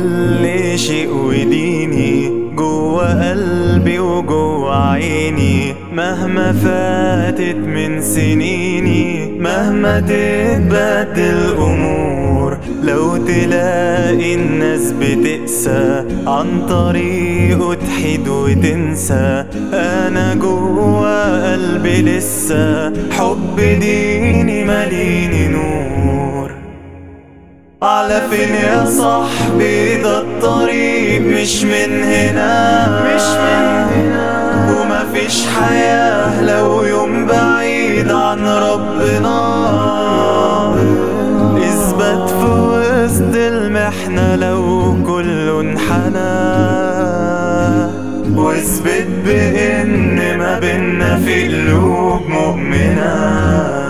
كل شيء وديني جوا قلبي وجوا عيني مهما فاتت من سنيني مهما تتبدل أمور لو تلاقي الناس بتقسى عن طريقه تحيد وتنسى أنا جوا قلبي لسه حب ديني ماليني نور على فين يا صاحبي ده الطريق مش من هنا مش من هنا ومفيش حياة لو يوم بعيد عن ربنا اثبت في وسط المحنة لو كله انحنى واثبت بإن ما بينا في قلوب مؤمنة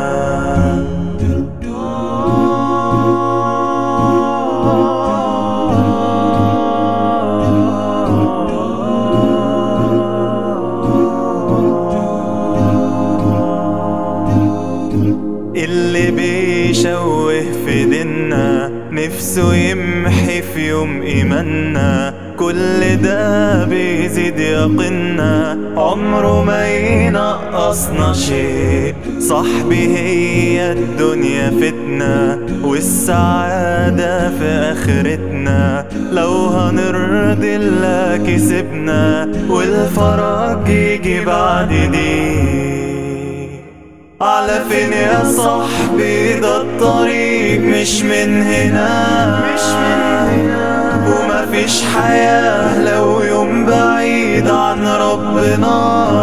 اللي بيشوه في ديننا نفسه يمحي في يوم إيماننا كل ده بيزيد يقيننا عمره ما ينقصنا شيء صاحبي هي الدنيا فتنة والسعادة في آخرتنا لو هنرضي الله كسبنا والفرج يجي بعد دي على فين يا صاحبي ده الطريق مش من هنا مش من هنا ومفيش حياة لو يوم بعيد عن ربنا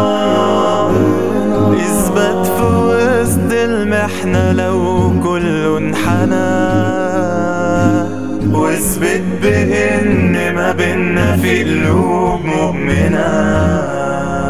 اثبت في وسط المحنة لو كله انحنى واثبت بإن ما بينا في قلوب مؤمنة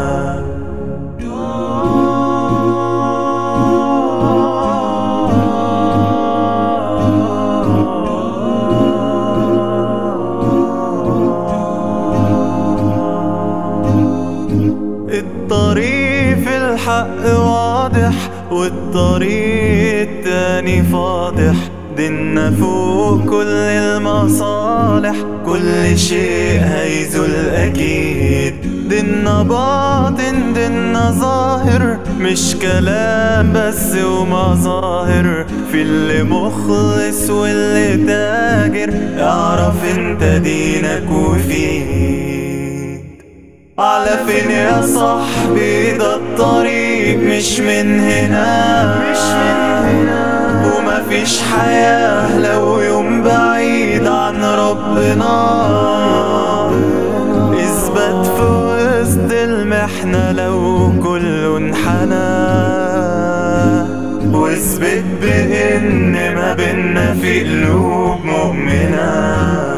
الطريق في الحق واضح والطريق التاني فاضح دينا فوق كل المصالح كل شيء هيزول أكيد دينا باطن دينا ظاهر مش كلام بس ومظاهر في اللي مخلص واللي تاجر اعرف انت دينك وفيه على فين يا صاحبي ده الطريق مش من هنا مش من هنا ومفيش حياة لو يوم بعيد عن ربنا اثبت في وسط المحنة لو كله انحنى واثبت بإن ما بينا في قلوب مؤمنة